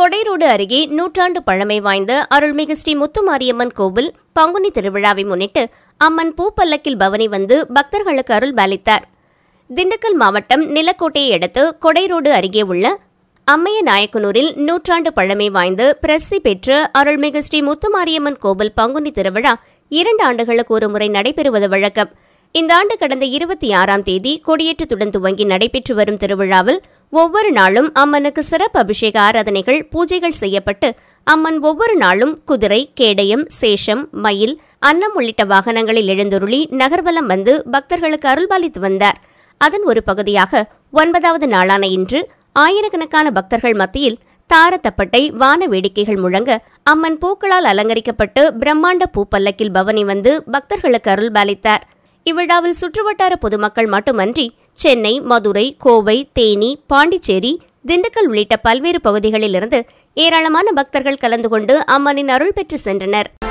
கொடைரோடு அருகே நூற்றாண்டு பழமை வாய்ந்த அருள்மிகு ஸ்ரீ முத்துமாரியம்மன் கோவில் பங்குனி திருவிழாவை முன்னிட்டு அம்மன் பூப்பல்லக்கில் பவனி வந்து பக்தர்களுக்கு அருள் பாலித்தார் திண்டுக்கல் மாவட்டம் நிலக்கோட்டையை அடுத்து கொடைரோடு அருகே உள்ள அம்மைய நாயக்கனூரில் நூற்றாண்டு பழமை வாய்ந்த பிரசித்தி பெற்ற அருள்மிகு ஸ்ரீ முத்துமாரியம்மன் கோவில் பங்குனி திருவிழா இரண்டு ஆண்டுகளுக்கு ஒரு முறை நடைபெறுவது வழக்கம் இந்த ஆண்டு கடந்த இருபத்தி ஆறாம் தேதி கொடியேற்றத்துடன் துவங்கி நடைபெற்று வரும் திருவிழாவில் ஒவ்வொரு நாளும் அம்மனுக்கு சிறப்பு அபிஷேக ஆராதனைகள் பூஜைகள் செய்யப்பட்டு அம்மன் ஒவ்வொரு நாளும் குதிரை கேடயம் சேஷம் மயில் அன்னம் உள்ளிட்ட வாகனங்களில் எழுந்தருளி நகர்வலம் வந்து பக்தர்களுக்கு அருள்பாலித்து வந்தார் அதன் ஒரு பகுதியாக ஒன்பதாவது நாளான இன்று ஆயிரக்கணக்கான பக்தர்கள் மத்தியில் தாரத்தப்பட்டை வான வேடிக்கைகள் முழங்க அம்மன் பூக்களால் அலங்கரிக்கப்பட்டு பிரம்மாண்ட பூப்பல்லக்கில் பவனி வந்து பக்தர்களுக்கு அருள்பாலித்தார் இவ்விழாவில் சுற்றுவட்டார பொதுமக்கள் மட்டுமன்றி சென்னை மதுரை கோவை தேனி பாண்டிச்சேரி திண்டுக்கல் உள்ளிட்ட பல்வேறு பகுதிகளிலிருந்து ஏராளமான பக்தர்கள் கலந்து கொண்டு அம்மனின் அருள் பெற்று சென்றனர்